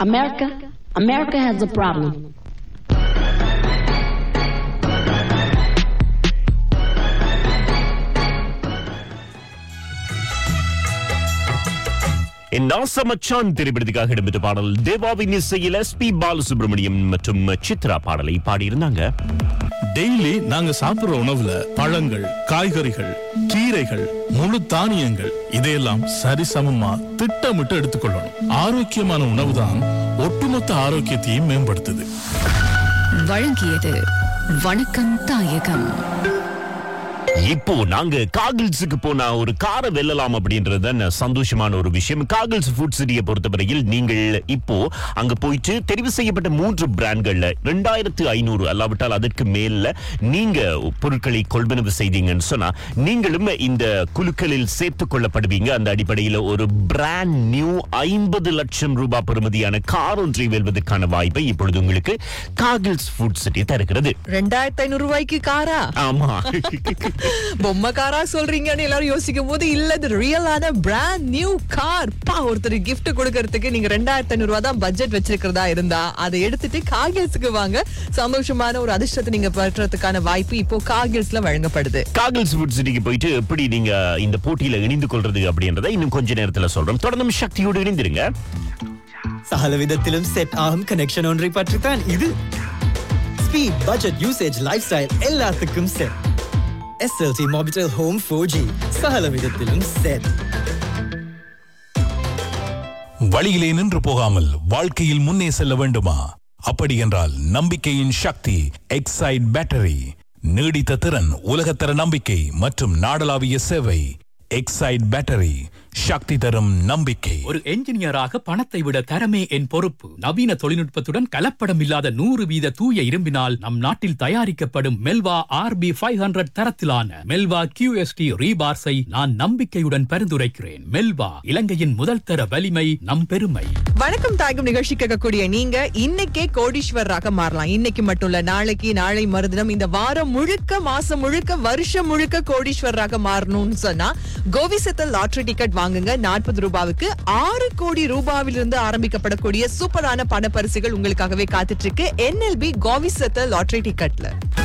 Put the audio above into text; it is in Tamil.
America, America has a problem. என் நாசமச்சான் திரைப்படத்துக்காக இடம்பெற்ற பாடல் தேவாவின் இசையில் எஸ் பி பாலசுப்ரமணியம் மற்றும் சித்ரா பாடலை பாடியிருந்தாங்க டெய்லி நாங்க சாப்பிடுற உணவுல பழங்கள் காய்கறிகள் கீரைகள் முழு தானியங்கள் இதையெல்லாம் சரிசமமா திட்டமிட்டு எடுத்துக்கொள்ளணும் ஆரோக்கியமான உணவுதான் ஒட்டுமொத்த ஆரோக்கியத்தையும் மேம்படுத்துது வழங்கியது வணக்கம் தாயகம் இப்போ நாங்க காகில்ஸுக்கு போனா ஒரு காரை வெல்லலாம் அப்படின்றது தான் சந்தோஷமான ஒரு விஷயம் காகில்ஸ் ஃபுட் சிட்டியை பொறுத்தவரையில் நீங்கள் இப்போ அங்க போயிட்டு தெரிவு செய்யப்பட்ட மூன்று பிராண்ட்கள்ல ரெண்டாயிரத்து ஐநூறு அல்லாவிட்டால் அதற்கு மேல நீங்க பொருட்களை கொள்வனவு செய்தீங்கன்னு சொன்னா நீங்களும் இந்த குழுக்களில் சேர்த்துக் கொள்ளப்படுவீங்க அந்த அடிப்படையில் ஒரு பிராண்ட் நியூ ஐம்பது லட்சம் ரூபாய் பெறுமதியான கார் ஒன்றை வெல்வதற்கான வாய்ப்பை இப்பொழுது உங்களுக்கு காகில்ஸ் ஃபுட் சிட்டி தருகிறது ரெண்டாயிரத்தி ஐநூறு ரூபாய்க்கு காரா ஆமா பொம்மை காரா சொல்றீங்கன்னு எல்லாரும் யோசிக்கும் போது இல்ல இது ரியலான பிராண்ட் நியூ கார் பா ஒருத்தர் gift கொடுக்கறதுக்கு நீங்க ரெண்டாயிரத்தி ஐநூறு ரூபாய் தான் பட்ஜெட் வச்சிருக்கிறதா இருந்தா அதை எடுத்துட்டு காகில்ஸுக்கு வாங்க சந்தோஷமான ஒரு அதிர்ஷ்டத்தை நீங்க பெற்றதுக்கான வாய்ப்பு இப்போ காகில்ஸ்ல வழங்கப்படுது காகில்ஸ் ஃபுட் சிட்டிக்கு போயிட்டு எப்படி நீங்க இந்த போட்டியில இணைந்து கொள்றது அப்படின்றத இன்னும் கொஞ்ச நேரத்துல சொல்றோம் தொடர்ந்து சக்தியோடு இணைந்திருங்க சகல விதத்திலும் செட் ஆகும் கனெக்ஷன் ஒன்றை பற்றித்தான் இது speed budget usage lifestyle எல்லாத்துக்கும் set SLT Mobitel home four G சகல விதத்திலும் செட் வழியிலே நின்று போகாமல் வாழ்க்கையில் முன்னே செல்ல வேண்டுமா அப்படி என்றால் நம்பிக்கையின் சக்தி எக்ஸைட் பேட்டரி நீடித்த திறன் உலகத்தர நம்பிக்கை மற்றும் நாடளாவிய சேவை எக்ஸைட் பேட்டரி சக்தி தரும் நம்பிக்கை ஒரு என்ஜினியராக பணத்தை விட தரமே என் பொறுப்பு நவீன தொழில்நுட்பத்துடன் கலப்படம் இல்லாத நூறு வீத தூய இரும்பினால் நம் நாட்டில் தயாரிக்கப்படும் மெல்வா ஆர்பி ஃபைவ் ஹண்ட்ரட் தரத்திலான மெல்வா கியூஎஸ்டி ரீபார்ஸை நான் நம்பிக்கையுடன் பரிந்துரைக்கிறேன் மெல்வா இலங்கையின் முதல் தர வலிமை நம் பெருமை வணக்கம் தாயகம் நிகழ்ச்சி கேட்கக்கூடிய நீங்க இன்னைக்கே கோடீஸ்வரராக மாறலாம் இன்னைக்கு மட்டும் இல்ல நாளைக்கு நாளை மறுதினம் இந்த வாரம் முழுக்க மாசம் முழுக்க வருஷம் முழுக்க கோடீஸ்வரராக மாறணும்னு சொன்னா கோவிசத்தல் லாட்டரி டிக்கெட் வாங்குங்க நாற்பது ரூபாவுக்கு ஆறு கோடி ரூபாவிலிருந்து ஆரம்பிக்கப்படக்கூடிய சூப்பரான பண பரிசுகள் உங்களுக்காகவே காத்துட்டு இருக்கு என்எல்பி கோவிசத்தல் லாட்டரி டிக்கெட்ல